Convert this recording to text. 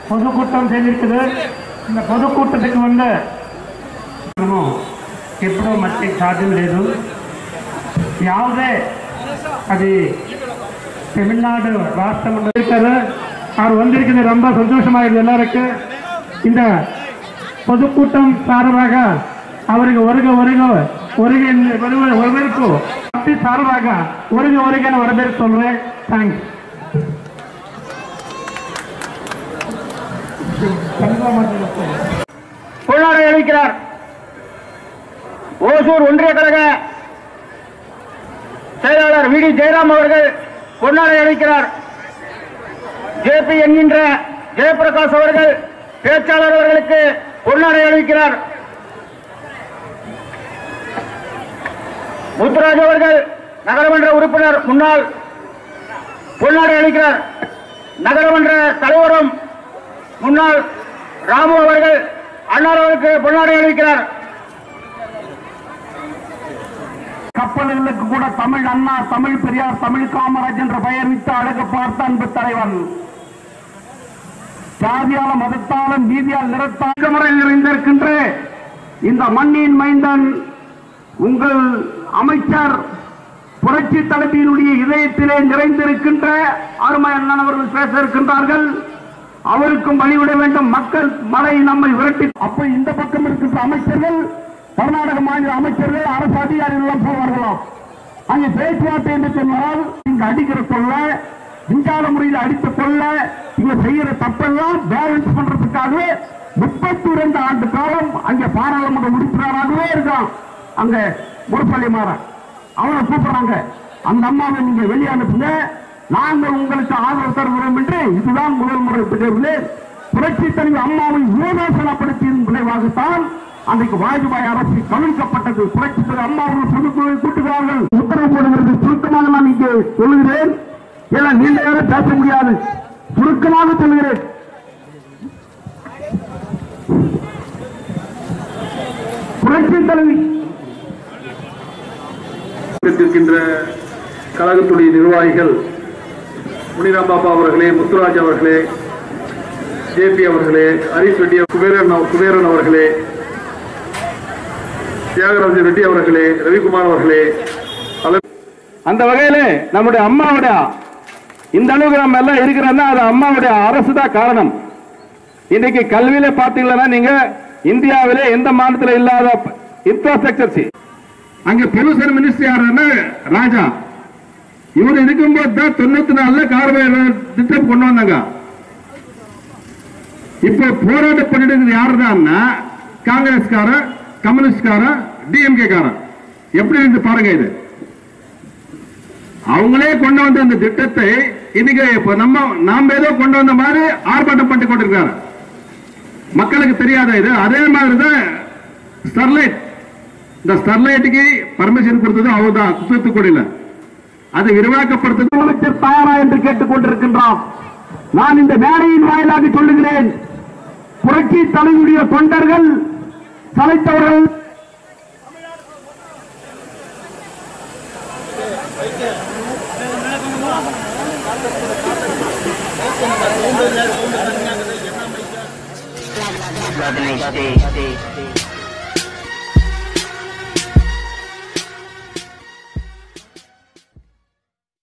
பொதுக்கூட்டம் செய்திருக்குது இந்த பொதுக்கூட்டத்துக்கு வந்து మనము ఎప్పుడూ మట్టి సాధ్యం లేదు ಯಾವುದೇ అది தமிழ்நாடு ராஷ்டிரம் இருக்கிறது அவர் வந்திருக்கிறது ரொம்ப சந்தோஷமாயிருது எல்லாருக்கும் இந்த பொதுக்கூட்டம் சார்பாக அவருக்கு வருக வருக வருக வருவ- வரவேற்பு அப்படி சார்பாக வருக வருகன்னு வரவேற்பு சொல்றேன் தேங்க்ஸ் பொருளாதார அறிவிக்கிறார் ஓசூர் ஒன்றிய கழக செயலாளர் வி டி ஜெயராம் அவர்கள் பொன்னாடை அளிக்கிறார் ஜேபி என்கின்ற ஜெயபிரகாஷ் அவர்கள் பேச்சாளர் அவர்களுக்கு பொன்னாடை அளிக்கிறார் முத்துராஜ் அவர்கள் நகரமன்ற உறுப்பினர் முன்னாள் பொன்னாடை அளிக்கிறார் நகரமன்ற தலைவரும் முன்னாள் ராமு அவர்கள் அன்னார் அவருக்கு பொன்னாடை அளிக்கிறார் கப்பல்களுக்கு கூட தமிழ் அண்ணா தமிழ் பெரியார் தமிழ் காமராஜ் என்ற பெயர் விட்டு அழகு பார்த்த அன்பு தலைவன் ஜாதியால மதத்தாலும் நீதியால் நிறத்தால் முறையில் நிறைந்திருக்கின்ற இந்த மண்ணின் மைந்தன் உங்கள் அமைச்சர் புரட்சி தலைமையினுடைய இதயத்திலே நிறைந்திருக்கின்ற அருமை அண்ணன் அவர்கள் பேச இருக்கின்றார்கள் அவருக்கும் வழிவிட வேண்டும் மக்கள் மழை நம்மை விரட்டி அப்ப இந்த பக்கம் இருக்கின்ற அமைச்சர்கள் கர்நாடக மாநில அமைச்சர்கள் அரசு அதிகாரிகள் எல்லாம் போவார்களாம் அங்கே பேச்சுவார்த்தை என்று சொன்னால் இங்க அடிக்கிற கொள்ள விஞ்ஞான முறையில் அடித்துக் கொள்ள இங்க செய்யற தப்பெல்லாம் பேலன்ஸ் பண்றதுக்காகவே முப்பத்தி இரண்டு ஆண்டு காலம் அங்கே பாராளுமன்ற உறுப்பினராகவே இருக்கான் அங்க முரசொலி மாறன் அவனை கூப்பிடுறாங்க அந்த அம்மாவை நீங்க வெளியே அனுப்புங்க நாங்கள் உங்களுக்கு ஆதரவு தருகிறோம் என்று இதுதான் முதல் முறை தேர்தலே புரட்சி தலைவர் அம்மாவை யோகாசனப்படுத்தியதன் விளைவாகத்தான் அன்றைக்கு வாஜ்பாய் அரசு கவிழ்க்கப்பட்டது புரட்சி தலைவர் அம்மா அவர்கள் பொதுக்குழுவை கூட்டுகிறார்கள் உத்தரவு போடுகிறது சுருக்கமாக நான் இங்கே சொல்லுகிறேன் ஏன்னா நீண்ட நேரம் பேச முடியாது சுருக்கமாக சொல்லுகிறேன் புரட்சி தலைவி இருக்கின்ற கழகத்துடைய நிர்வாகிகள் முனிராம் பாபா அவர்களே முத்துராஜ் அவர்களே ஜேபி அவர்களே ஹரிஷ் ரெட்டி குபேரன் அவ- குபேரன் அவர்களே தியாகராஜ ரெட்டி அவர்களே ரவிக்குமார் அவர்களே பல- அந்த வகையில நம்முடைய அம்மாவுடைய இந்த அளவுக்கு நம்ம எல்லாம் இருக்கிறோம்னா அது அம்மாவுடைய அரசு தான் காரணம் இன்னைக்கு கல்வியில பாத்தீங்கன்னா நீங்க இந்தியாவிலே எந்த மாநிலத்தில் இல்லாத இன்ஃப்ராஸ்ட்ரக்சர்ஸ் அங்க ப்ரொடியூசர் மினிஸ்டர் யாருன்னா ராஜா இவர் இருக்கும்போது தான் தொண்ணூத்தி நாலுல கார்பரேட் திட்டம் கொண்டு வந்தாங்க இப்ப போராட்டம் பண்ணிட்டு இருக்கிறது யாருதான்னா காங்கிரஸ்காரன் கம்யூனிஸ்ட்காரன் டிஎம்கே காரன் எப்படி இருந்து பாருங்க இது அவங்களே கொண்டு வந்த இந்த திட்டத்தை இன்னைக்கு இப்ப நம்ம நாம ஏதோ கொண்டு வந்த மாதிரி ஆர்ப்பாட்டம் பண்ணி கொண்டிருக்காரு மக்களுக்கு தெரியாத இது அதே மாதிரி தான் ஸ்டெர்லைட் இந்த ஸ்டெர்லைட்டுக்கு பர்மிஷன் கொடுத்தது அவர்தான் தூத்துக்குடியில அது விரிவாக்கப்படுத்தது அமைச்சர் தயாரா என்று கேட்டுக் கொண்டிருக்கின்றார் நான் இந்த மேடையின் வாயிலாக சொல்லுகிறேன் புரட்சி தலைவருடைய தொண்டர்கள் தலைத்தவர்கள் Lovely state.